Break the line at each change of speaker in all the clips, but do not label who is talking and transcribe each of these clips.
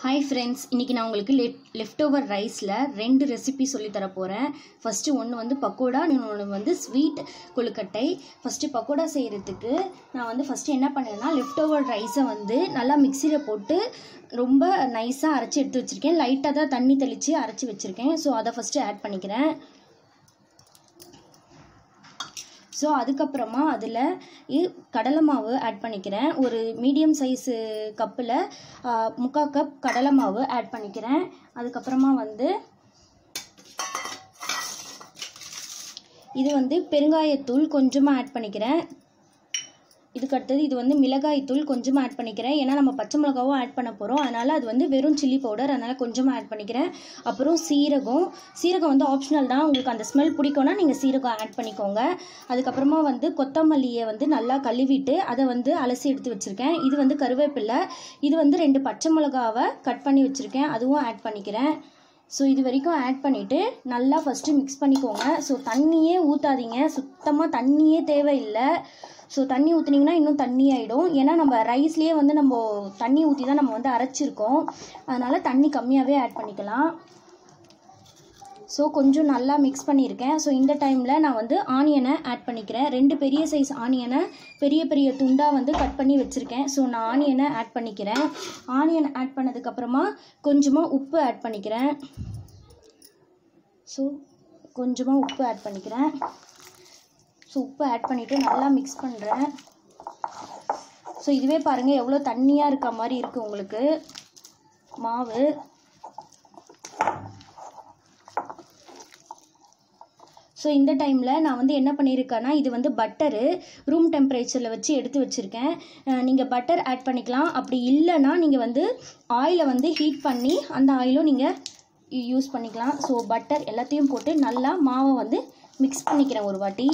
Hi friends இன்றைக்கி நான் உங்களுக்கு லெஃப் லெஃப்ட் ஓவர் ரைஸில் ரெண்டு ரெசிபி சொல்லித்தர போகிறேன் ஃபஸ்ட்டு ஒன்று வந்து பக்கோடா இன்னொன்று வந்து ஸ்வீட் கொழுக்கட்டை ஃபஸ்ட்டு பக்கோடா செய்கிறதுக்கு நான் வந்து ஃபஸ்ட்டு என்ன பண்ணேன்னா லெஃப்ட் ஓவர் ரைஸை வந்து நல்லா மிக்சியில் போட்டு ரொம்ப நைஸாக அரைச்சி எடுத்து வச்சுருக்கேன் லைட்டாக தான் தண்ணி தெளித்து அரைச்சி வச்சுருக்கேன் ஸோ அதை ஃபஸ்ட்டு ஆட் பண்ணிக்கிறேன் ஸோ அதுக்கப்புறமா அதில் கடலை மாவு ஆட் பண்ணிக்கிறேன் ஒரு மீடியம் சைஸு கப்பில் முக்கால் கப் கடலை மாவு ஆட் பண்ணிக்கிறேன் அதுக்கப்புறமா வந்து இது வந்து பெருங்காயத்தூள் கொஞ்சமாக ஆட் பண்ணிக்கிறேன் இதுக்கு அடுத்தது இது வந்து மிளகாய்த்தூள் கொஞ்சமாக ஆட் பண்ணிக்கிறேன் ஏன்னா நம்ம பச்சை மிளகாவும் ஆட் பண்ண போகிறோம் அதனால் அது வந்து வெறும் சில்லி பவுடர் அதனால் கொஞ்சமாக ஆட் பண்ணிக்கிறேன் அப்புறம் சீரகம் சீரகம் வந்து ஆப்ஷனல் தான் உங்களுக்கு அந்த ஸ்மெல் பிடிக்கும்னா நீங்கள் சீரகம் ஆட் பண்ணிக்கோங்க அதுக்கப்புறமா வந்து கொத்தமல்லியை வந்து நல்லா கழுவிட்டு அதை வந்து அலசி எடுத்து வச்சுருக்கேன் இது வந்து கருவேப்பிலை இது வந்து ரெண்டு பச்சை மிளகாவை கட் பண்ணி வச்சுருக்கேன் அதுவும் ஆட் பண்ணிக்கிறேன் ஸோ இது வரைக்கும் ஆட் பண்ணிவிட்டு நல்லா ஃபஸ்ட்டு மிக்ஸ் பண்ணிக்கோங்க ஸோ தண்ணியே ஊற்றாதீங்க சுத்தமாக தண்ணியே தேவையில்லை ஸோ தண்ணி ஊற்றுனீங்கன்னா இன்னும் தண்ணி ஆகிடும் ஏன்னா நம்ம ரைஸ்லேயே வந்து நம்ம தண்ணி ஊற்றி தான் நம்ம வந்து அரைச்சிருக்கோம் அதனால் தண்ணி கம்மியாகவே ஆட் பண்ணிக்கலாம் ஸோ கொஞ்சம் நல்லா மிக்ஸ் பண்ணியிருக்கேன் ஸோ இந்த டைமில் நான் வந்து ஆனியனை ஆட் பண்ணிக்கிறேன் ரெண்டு பெரிய சைஸ் ஆனியனை பெரிய பெரிய துண்டாக வந்து கட் பண்ணி வச்சுருக்கேன் ஸோ நான் ஆனியனை ஆட் பண்ணிக்கிறேன் ஆனியன் ஆட் பண்ணதுக்கப்புறமா கொஞ்சமாக உப்பு ஆட் பண்ணிக்கிறேன் ஸோ கொஞ்சமாக உப்பு ஆட் பண்ணிக்கிறேன் ஸோ உப்பு ஆட் பண்ணிவிட்டு நல்லா மிக்ஸ் பண்ணுறேன் ஸோ இதுவே பாருங்கள் எவ்வளோ தண்ணியாக இருக்க மாதிரி இருக்குது உங்களுக்கு மாவு ஸோ இந்த டைமில் நான் வந்து என்ன பண்ணியிருக்கேன்னா இது வந்து பட்டரு ரூம் டெம்பரேச்சரில் வச்சு எடுத்து வச்சுருக்கேன் நீங்கள் பட்டர் ஆட் பண்ணிக்கலாம் அப்படி இல்லைன்னா நீங்கள் வந்து ஆயிலை வந்து ஹீட் பண்ணி அந்த ஆயிலும் நீங்கள் யூஸ் பண்ணிக்கலாம் ஸோ பட்டர் எல்லாத்தையும் போட்டு நல்லா மாவை வந்து மிக்ஸ் பண்ணிக்கிறேன் ஒரு வாட்டி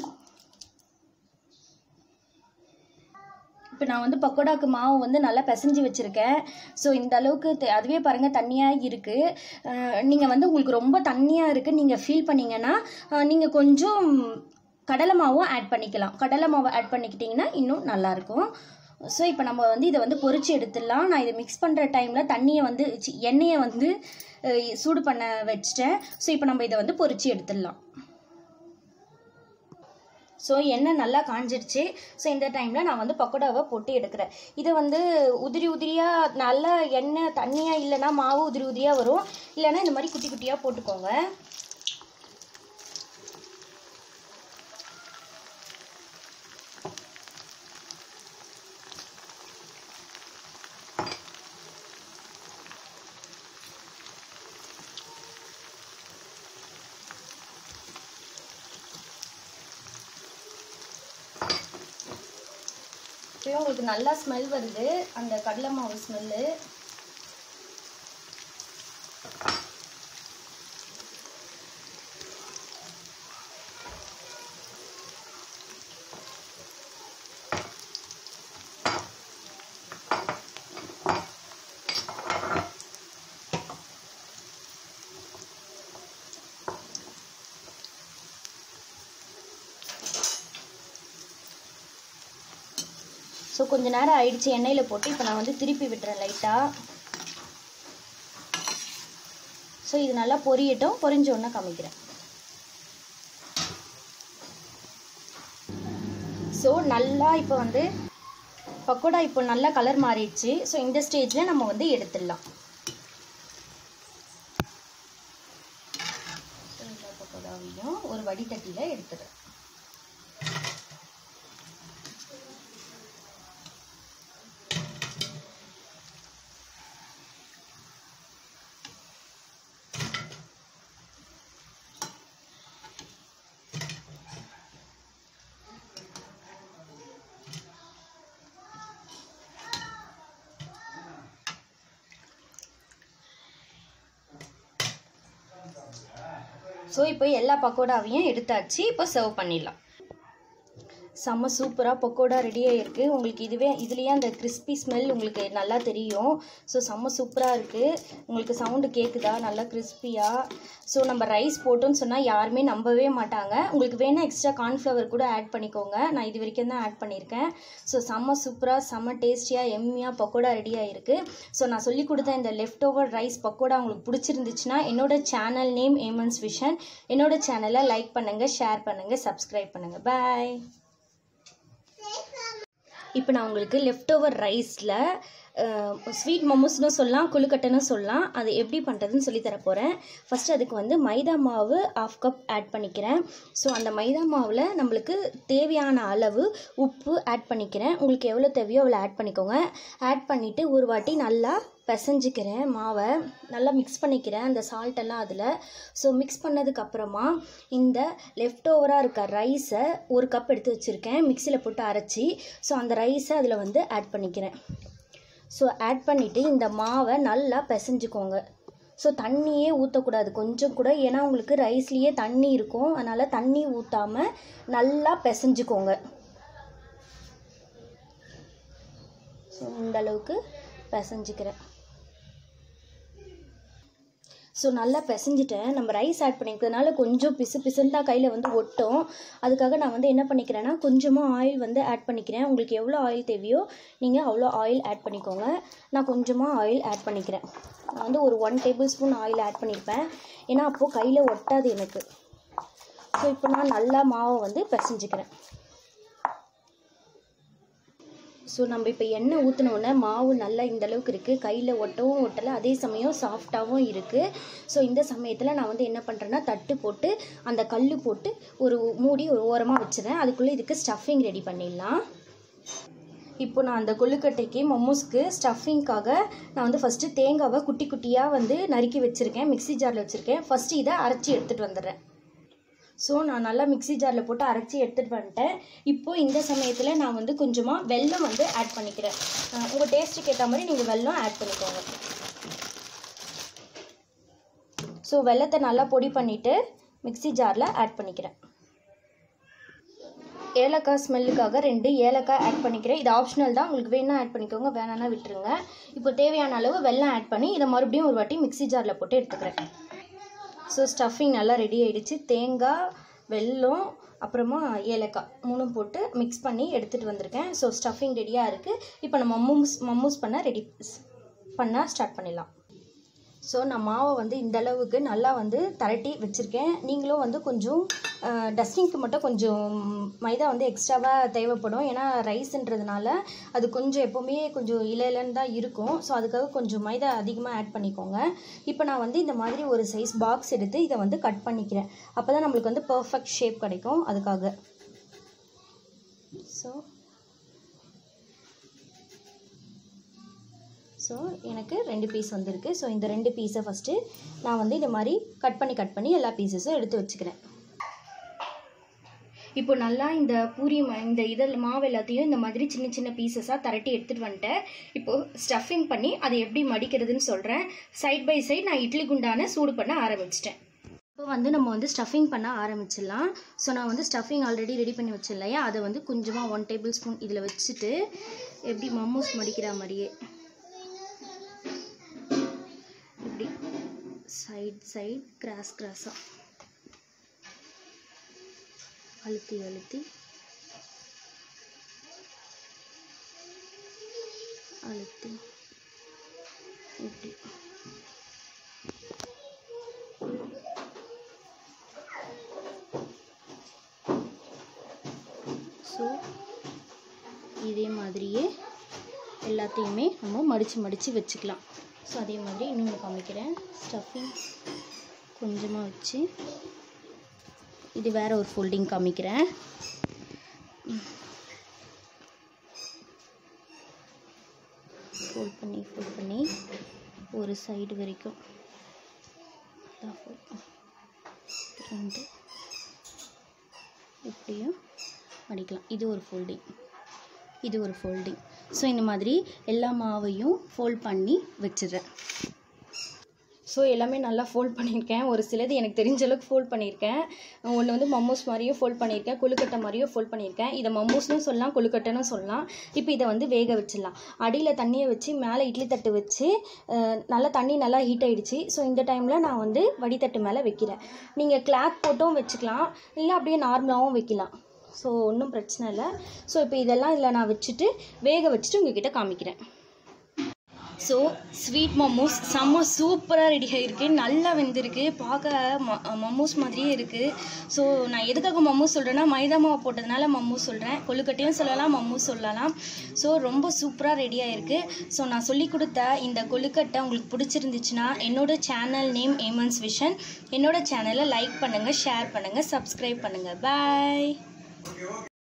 இப்போ நான் வந்து பக்கோடாக்கு மாவு வந்து நல்லா பிசைஞ்சு வச்சுருக்கேன் ஸோ இந்த அளவுக்கு அதுவே பாருங்கள் தண்ணியாக இருக்குது நீங்கள் வந்து உங்களுக்கு ரொம்ப தண்ணியாக இருக்குது நீங்கள் ஃபீல் பண்ணிங்கன்னா நீங்கள் கொஞ்சம் கடலை மாவும் ஆட் பண்ணிக்கலாம் கடலை மாவை ஆட் பண்ணிக்கிட்டிங்கன்னா இன்னும் நல்லாயிருக்கும் ஸோ இப்போ நம்ம வந்து இதை வந்து பொறிச்சு எடுத்துடலாம் நான் இதை மிக்ஸ் பண்ணுற டைமில் தண்ணியை வந்து எண்ணெயை வந்து சூடு பண்ண வச்சிட்டேன் ஸோ இப்போ நம்ம இதை வந்து பொறிச்சு எடுத்துடலாம் ஸோ எண்ணெய் நல்லா காஞ்சிடுச்சு ஸோ இந்த டைமில் நான் வந்து பக்கோடாவை போட்டு எடுக்கிறேன் இதை வந்து உதிரி உதிரியாக நல்ல எண்ணெய் தண்ணியாக இல்லைன்னா மாவு உதிரி உதிரியாக வரும் இல்லைன்னா இந்த மாதிரி குட்டி குட்டியாக போட்டுக்கோங்க இப்போயும் உங்களுக்கு நல்லா ஸ்மெல் வருது அந்த கடலை மாவு ஸ்மெல்லு ஸோ கொஞ்ச நேரம் ஆயிடுச்சு எண்ணெயில் போட்டு இப்போ நான் வந்து திருப்பி விட்டுறேன் லைட்டாக ஸோ இது நல்லா பொரியட்டும் பொரிஞ்ச உடனே காமிக்கிறேன் ஸோ நல்லா இப்போ வந்து பக்கோடா இப்போ நல்லா கலர் மாறிடுச்சு ஸோ இந்த ஸ்டேஜில் நம்ம வந்து எடுத்துடலாம் எல்லா பக்கோடாவையும் ஒரு வடிகட்டியில் எடுத்துடுறேன் ஸோ இப்போ எல்லா பக்கோடாவையும் எடுத்தாச்சு இப்போ சர்வ் பண்ணிடலாம் செம்ம சூப்பராக பக்கோடா ரெடி ஆகிருக்கு உங்களுக்கு இதுவே இதுலேயே அந்த கிறிஸ்பி ஸ்மெல் உங்களுக்கு நல்லா தெரியும் ஸோ செம்ம சூப்பராக இருக்குது உங்களுக்கு சவுண்டு கேட்குதா நல்லா கிறிஸ்பியாக ஸோ நம்ம ரைஸ் போட்டோன்னு சொன்னால் யாருமே நம்பவே மாட்டாங்க உங்களுக்கு வேணால் எக்ஸ்ட்ரா கார்ன்ஃப்ளவர் கூட ஆட் பண்ணிக்கோங்க நான் இது வரைக்கும் தான் ஆட் பண்ணியிருக்கேன் ஸோ செம்ம சூப்பராக செம்ம டேஸ்டியாக எம்மியாக பக்கோடா ரெடி ஆகிருக்கு ஸோ நான் சொல்லி கொடுத்த இந்த லெஃப்ட் ஓவர் ரைஸ் பக்கோடா உங்களுக்கு பிடிச்சிருந்துச்சுன்னா என்னோட சேனல் நேம் ஏமன்ஸ் விஷன் என்னோட சேனலை லைக் பண்ணுங்கள் ஷேர் பண்ணுங்கள் சப்ஸ்கிரைப் பண்ணுங்கள் பாய் இப்போ நான் உங்களுக்கு லெஃப்ட் ஓவர் ரைஸில் ஸ்வீட் மோமோஸ்னு சொல்லலாம் கொழுக்கட்டைன்னு சொல்லலாம் அது எப்படி பண்ணுறதுன்னு சொல்லி தர போகிறேன் ஃபஸ்ட்டு அதுக்கு வந்து மைதா மாவு ஆஃப் கப் ஆட் பண்ணிக்கிறேன் ஸோ அந்த மைதா மாவில் நம்மளுக்கு தேவையான அளவு உப்பு ஆட் பண்ணிக்கிறேன் உங்களுக்கு எவ்வளோ தேவையோ அவ்வளோ ஆட் பண்ணிக்கோங்க ஆட் பண்ணிவிட்டு ஒரு வாட்டி நல்லா பிசைஞ்சிக்கிறேன் மாவை நல்லா மிக்ஸ் பண்ணிக்கிறேன் அந்த சால்ட்டெல்லாம் அதில் ஸோ மிக்ஸ் பண்ணதுக்கப்புறமா இந்த லெஃப்ட் ஓவராக இருக்க ரைஸை ஒரு கப் எடுத்து வச்சுருக்கேன் மிக்சியில் போட்டு அரைச்சி ஸோ அந்த ரைஸை அதில் வந்து ஆட் பண்ணிக்கிறேன் ஸோ ஆட் பண்ணிவிட்டு இந்த மாவை நல்லா பிசைஞ்சுக்கோங்க ஸோ தண்ணியே ஊற்றக்கூடாது கொஞ்சம் கூட ஏன்னா உங்களுக்கு ரைஸ்லேயே தண்ணி இருக்கும் அதனால் தண்ணி ஊற்றாமல் நல்லா பிசைஞ்சுக்கோங்க ஸோ இந்த அளவுக்கு பிசைஞ்சிக்கிறேன் ஸோ நல்லா பிசைஞ்சிட்டேன் நம்ம ரைஸ் ஆட் பண்ணிக்கிறதுனால கொஞ்சம் பிசு பிசுன்னு தான் கையில் வந்து ஒட்டும் அதுக்காக நான் வந்து என்ன பண்ணிக்கிறேன்னா கொஞ்சமாக ஆயில் வந்து ஆட் பண்ணிக்கிறேன் உங்களுக்கு எவ்வளோ ஆயில் தேவையோ நீங்கள் அவ்வளோ ஆயில் ஆட் பண்ணிக்கோங்க நான் கொஞ்சமாக ஆயில் ஆட் பண்ணிக்கிறேன் நான் வந்து ஒரு one tablespoon oil add பண்ணியிருப்பேன் ஏன்னா அப்போது கையில் ஒட்டாது எனக்கு ஸோ இப்போ நான் நல்லா மாவை வந்து பிசைஞ்சிக்கிறேன் ஸோ நம்ம இப்போ எண்ணெய் ஊற்றினோடனே மாவு நல்லா இந்த அளவுக்கு இருக்குது கையில் ஒட்டவும் ஒட்டலை அதே சமயம் சாஃப்டாகவும் இருக்குது ஸோ இந்த சமயத்தில் நான் வந்து என்ன பண்ணுறேன்னா தட்டு போட்டு அந்த கல் போட்டு ஒரு மூடி ஒரு ஓரமாக வச்சுறேன் அதுக்குள்ளே இதுக்கு ஸ்டஃபிங் ரெடி பண்ணிடலாம் இப்போ நான் அந்த கொழுக்கட்டைக்கு மொமோஸ்க்கு ஸ்டஃபிங்க்காக நான் வந்து ஃபஸ்ட்டு தேங்காவை குட்டி குட்டியாக வந்து நறுக்கி வச்சுருக்கேன் மிக்ஸி ஜாரில் வச்சுருக்கேன் ஃபஸ்ட்டு இதை அரைச்சி எடுத்துகிட்டு வந்துடுறேன் ஸோ நான் நல்லா மிக்ஸி ஜாரில் போட்டு அரைச்சி எடுத்துகிட்டு வந்துட்டேன் இப்போது இந்த சமயத்தில் நான் வந்து கொஞ்சமாக வெல்லம் வந்து ஆட் பண்ணிக்கிறேன் உங்கள் டேஸ்ட்டுக்கு ஏற்ற மாதிரி நீங்கள் வெல்லம் ஆட் பண்ணிக்கோங்க ஸோ வெல்லத்தை நல்லா பொடி பண்ணிவிட்டு மிக்ஸி ஜாரில் ஆட் பண்ணிக்கிறேன் ஏலக்காய் ஸ்மெல்லுக்காக ரெண்டு ஏலக்காய் ஆட் பண்ணிக்கிறேன் இது ஆப்ஷனல் தான் உங்களுக்கு வேணா ஆட் பண்ணிக்கோங்க வேணான்னா விட்டுருங்க இப்போ தேவையான அளவு வெல்லம் ஆட் பண்ணி இதை மறுபடியும் ஒரு வாட்டி மிக்ஸி ஜாரில் போட்டு எடுத்துக்கிறேன் ஸோ ஸ்டஃபிங் நல்லா ரெடி ஆகிடுச்சு தேங்காய் வெல்லம் அப்புறமா ஏலக்காய் மூணும் போட்டு மிக்ஸ் பண்ணி எடுத்துகிட்டு வந்திருக்கேன் ஸோ ஸ்டஃபிங் ரெடியாக இருக்குது இப்போ நம்ம மம்மூஸ் மம்மூஸ் பண்ண ரெடி பண்ண ஸ்டார்ட் பண்ணிடலாம் ஸோ நான் மாவை வந்து இந்த அளவுக்கு நல்லா வந்து திரட்டி வச்சுருக்கேன் நீங்களும் வந்து கொஞ்சம் டஸ்டிங்க்கு மட்டும் கொஞ்சம் மைதா வந்து எக்ஸ்ட்ராவாக தேவைப்படும் ஏன்னா ரைஸ்ன்றதுனால அது கொஞ்சம் எப்போவுமே கொஞ்சம் இலையிலன்னு தான் இருக்கும் ஸோ அதுக்காக கொஞ்சம் மைதா அதிகமாக ஆட் பண்ணிக்கோங்க இப்போ நான் வந்து இந்த மாதிரி ஒரு சைஸ் பாக்ஸ் எடுத்து இதை வந்து கட் பண்ணிக்கிறேன் அப்போ தான் நம்மளுக்கு வந்து பர்ஃபெக்ட் ஷேப் கிடைக்கும் அதுக்காக ஸோ ஸோ எனக்கு ரெண்டு பீஸ் வந்திருக்கு ஸோ இந்த ரெண்டு பீஸை ஃபஸ்ட்டு நான் வந்து இந்த மாதிரி கட் பண்ணி கட் பண்ணி எல்லா பீசஸும் எடுத்து வச்சுக்கிறேன் இப்போ நல்லா இந்த பூரி ம- இந்த இதில் மாவு எல்லாத்தையும் இந்த மாதிரி சின்ன சின்ன பீசஸாக திரட்டி எடுத்துகிட்டு வந்துட்டேன் இப்போது ஸ்டஃபிங் பண்ணி அதை எப்படி மடிக்கிறதுன்னு சொல்கிறேன் சைட் பை சைடு நான் இட்லி குண்டான சூடு பண்ண ஆரம்பிச்சிட்டேன் இப்போ வந்து நம்ம வந்து ஸ்டஃபிங் பண்ண ஆரம்பிச்சிடலாம் ஸோ நான் வந்து ஸ்டஃபிங் ஆல்ரெடி ரெடி பண்ணி வச்சிடலையா அதை வந்து கொஞ்சமாக ஒன் டேபிள் ஸ்பூன் இதில் வச்சுட்டு எப்படி மம்மூஸ் மடிக்கிற மாதிரியே இப்படி சைட் சைட் கிராஸ் கிராஸாக அழுத்தி அழுத்தி அழுத்தி இப்படி ஸோ இதே மாதிரியே எல்லாத்தையுமே நம்ம மடித்து மடித்து வச்சுக்கலாம் ஸோ அதே மாதிரி இன்னொன்று காமிக்கிறேன் ஸ்டஃபிங் கொஞ்சமாக வச்சு இது வேற ஒரு ஃபோல்டிங் காமிக்கிறேன் ஃபோல்ட் பண்ணி ஃபோல்ட் பண்ணி ஒரு சைடு வரைக்கும் அதான் fold பண்ணி. ரெண்டு இப்படியும் மடிக்கலாம் இது ஒரு ஃபோல்டிங் இது ஒரு ஃபோல்டிங் ஸோ இந்த மாதிரி எல்லா மாவையும் ஃபோல்ட் பண்ணி வச்சிடுறேன் ஸோ எல்லாமே நல்லா ஃபோல்ட் பண்ணியிருக்கேன் ஒரு சிலது எனக்கு தெரிஞ்ச அளவுக்கு ஃபோல்ட் பண்ணியிருக்கேன் ஒன்று வந்து மம்மூஸ் மாதிரியும் ஃபோல்ட் பண்ணியிருக்கேன் கொழுக்கட்டை மாதிரியும் ஃபோல்ட் பண்ணியிருக்கேன் இதை மம்மூஸ்னும் சொல்லலாம் கொழுக்கட்டைன்னு சொல்லலாம் இப்போ இதை வந்து வேக வச்சிடலாம் அடியில் தண்ணியை வச்சு மேலே இட்லி தட்டு வச்சு அஹ், நல்லா தண்ணி நல்லா ஹீட் ஆயிடுச்சு ஸோ இந்த டைமில் நான் வந்து வடித்தட்டு மேலே வைக்கிறேன் நீங்கள் கிளாத் போட்டும் வச்சுக்கலாம் இல்லை அப்படியே நார்மலாகவும் வைக்கலாம் ஸோ ஒன்றும் பிரச்சனை இல்லை ஸோ இப்போ இதெல்லாம் இதில் நான் வச்சுட்டு வேக வச்சுட்டு உங்ககிட்ட காமிக்கிறேன் ஸோ ஸ்வீட் மோமோஸ் செம்ம சூப்பராக ரெடி ஆகிருக்கு நல்லா வெந்திருக்கு பார்க்க ம மம்மூஸ் மாதிரியே இருக்குது ஸோ நான் எதுக்காக மம்மூஸ் சொல்கிறேன்னா மைதா மாவு போட்டதுனால மம்மூஸ் சொல்கிறேன் கொழுக்கட்டையும் சொல்லலாம் மம்மூஸ் சொல்லலாம் ஸோ ரொம்ப சூப்பராக ரெடி ஆகிருக்கு ஸோ நான் சொல்லி கொடுத்த இந்த கொழுக்கட்டை உங்களுக்கு பிடிச்சிருந்துச்சுன்னா என்னோட சேனல் நேம் ஏமன்ஸ் விஷன் என்னோட சேனலை லைக் பண்ணுங்கள் ஷேர் பண்ணுங்கள் சப்ஸ்கிரைப் பண்ணுங்கள் பாய்